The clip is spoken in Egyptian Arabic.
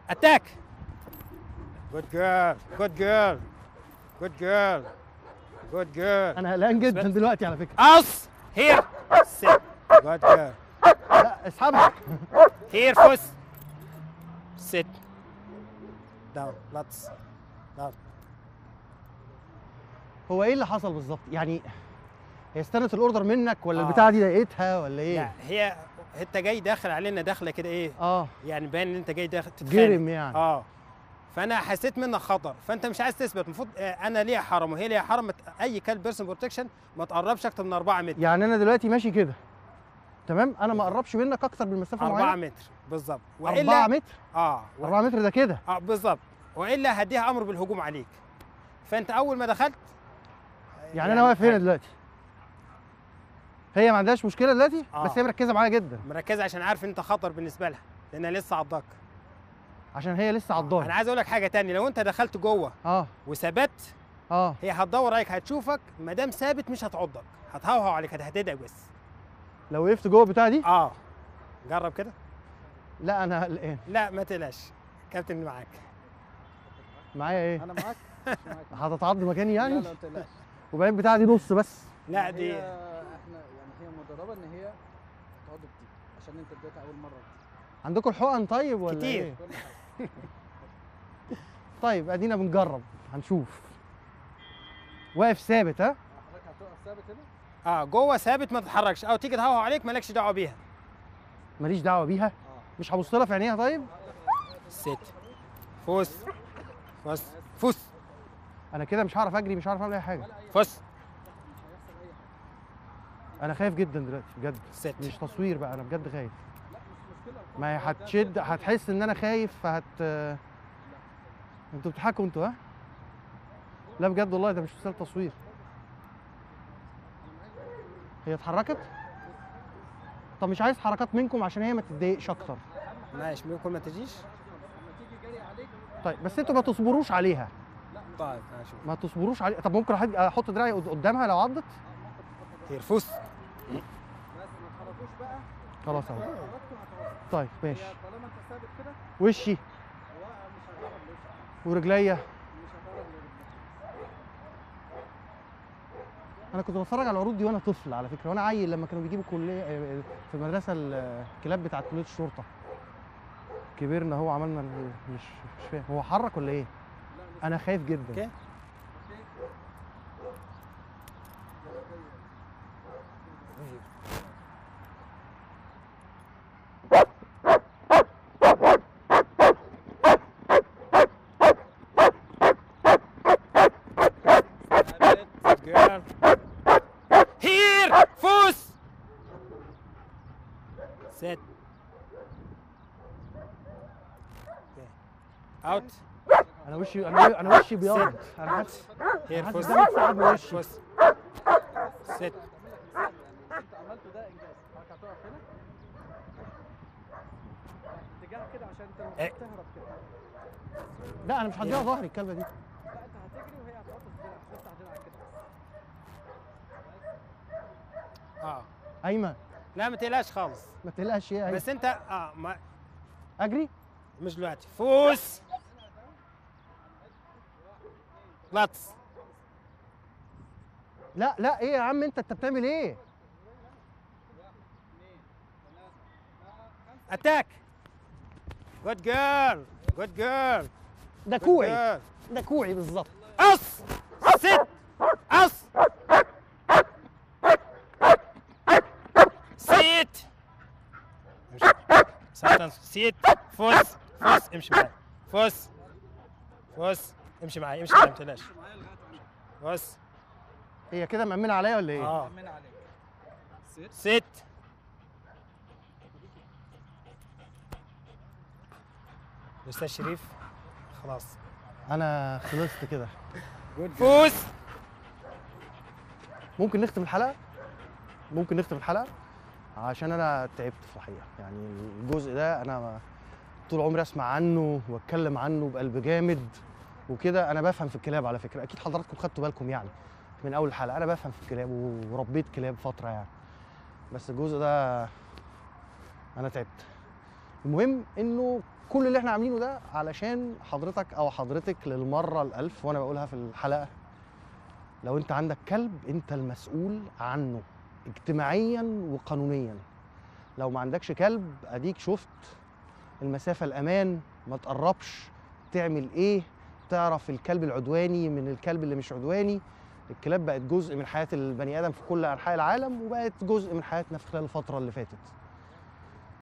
اتاك جود جيرل جود جيرل جود جيرل جود جيرل انا قلقان جدا سمعت؟ دلوقتي على فكره اس هير سيت جود جيرل لا اسحبها هير فوس سيت داون لاتس داون هو ايه اللي حصل بالظبط يعني هي استنت الاوردر منك ولا آه. البتاعه دي ضايقتها ولا لا ايه هي انت جاي داخل علينا داخله كده ايه اه يعني باين ان انت جاي داخل تتخانق جرم يعني اه فانا حسيت منك خطر فانت مش عايز تثبت المفروض آه، انا ليا حرم وهي ليها حرم ما ت- اي كلب بيرسون بروتكشن ما تقربش اكتر من 4 متر يعني انا دلوقتي ماشي كده تمام انا ما اقربش منك اكتر من مسافه 4 معينه متر بالظبط 4 متر اه و... 4 متر ده كده اه بالظبط والا هديها امر بالهجوم عليك فانت اول ما دخلت يعني انا واقف هنا دلوقتي هي ما عندهاش مشكله دلوقتي آه. بس هي مركزه معايا جدا مركزه عشان عارف ان انت خطر بالنسبه لها لانها لسه عضاك عشان هي لسه انا عضاني عايز اقول لك حاجه تانية لو انت دخلت جوه اه وثبت اه هي هتدور عليك هتشوفك ما دام ثابت مش هتعضك هتهوهو عليك هتهددك بس لو وقفت جوه البتاعه دي اه جرب كده لا انا قلقان لا ما تقلقش كابتن معاك معايا ايه انا معاك مش معاك هتتعض مكاني لا يعني لا ما تقلقش وبعدين البتاعه دي نص بس لا هي دي احنا يعني هي مدربه ان هي تقعد كتير عشان انت اديتها اول مره عندكم الحقن طيب ولا كتير. ايه كل حاجه طيب ادينا بنجرب هنشوف واقف ثابت ها حضرتك هتقف ثابت هنا اه جوه ثابت ما تتحركش او تيجي تهوهو عليك مالكش دعوه بيها ماليش دعوه بيها اه مش هبص لها في عينيها طيب ست فوس فوس فوس انا كده مش هعرف اجري مش هعرف اعمل اي حاجه فوس انا خايف جدا دلوقتي بجد ست مش تصوير بقى انا بجد خايف ما هي هتشد هتحس ان انا خايف فهت انتوا بتضحكوا انتوا ها لا بجد والله ده مش رساله تصوير هي اتحركت طب مش عايز حركات منكم عشان هي ما تتضايقش اكتر ماشي ممكن ما تجيش طيب بس انتوا ما تصبروش عليها طيب هشوف ما تصبروش عليها طب ممكن أحد- احط دراعي قد- قدامها لو عضت هير فوس بس ما تحركوش بقى خلاص اهو حركتوا هتقف طيب ماشي هي طالما انت ثابت كده وشي هو مش هتقرب لوشك ورجليا مش هتقرب لوشك انا كنت بتفرج على العروض دي وانا طفل على فكره وانا عيل لما كانوا بيجيبوا كليه آه، في المدرسه الكلاب بتاعت كليه الشرطه كبرنا هو عملنا ال- مش مش فاهم هو حرك ولا ايه انا خايف جدا اوكي Girl. Here! فوس! Sit. Out. انا وشي انا انا وشي بيض انا حاسس Here, حاسس فوس. دمي اتسحب من وشي فوس. Sit. انت عملته ده انجاز حضرتك هتقف هنا اتجاه كده عشان انت إيه. المفروض تهرب كده لا انا مش هديها ظهري الكلبه دي لا انت هتجري وهي هتحط الدرع تفتح دراعك كده اه ايمن لا ما تقلقش خالص ما تقلقش ايه أيمن. بس انت اه ما اجري مش دلوقتي فوس لطس لا لا ايه يا عم انت انت بتعمل ايه اتاك جود جيرل جود جيرل ده كوعي ده كوعي بالظبط قص ست قص سيت ساتن سيت فوس فوس امشي معايا فوس فوس امشي معايا امشي معايا ما تقلقش فوس هي كده مأمنة عليا ولا ايه اه من عليك ست ست الاستاذ شريف خلاص انا خلصت كده فوس ممكن نختم الحلقه ممكن نختم الحلقه عشان انا تعبت في الحقيقه يعني الجزء ده انا طول عمري اسمع عنه واتكلم عنه بقلب جامد وكده انا بفهم في الكلاب على فكره اكيد حضراتكم خدتوا بالكم يعني من اول حلقه انا بفهم في الكلاب وربيت كلاب فتره يعني بس الجزء ده انا تعبت المهم انه كل اللي احنا عاملينه ده علشان حضرتك او حضرتك للمره الالف وانا بقولها في الحلقه لو انت عندك كلب انت المسؤول عنه اجتماعيا وقانونيا لو ما عندكش كلب اديك شفت المسافه الامان ما تقربش تعمل ايه تعرف الكلب العدواني من الكلب اللي مش عدواني الكلاب بقت جزء من حياه البني ادم في كل انحاء العالم وبقت جزء من حياتنا في خلال الفتره اللي فاتت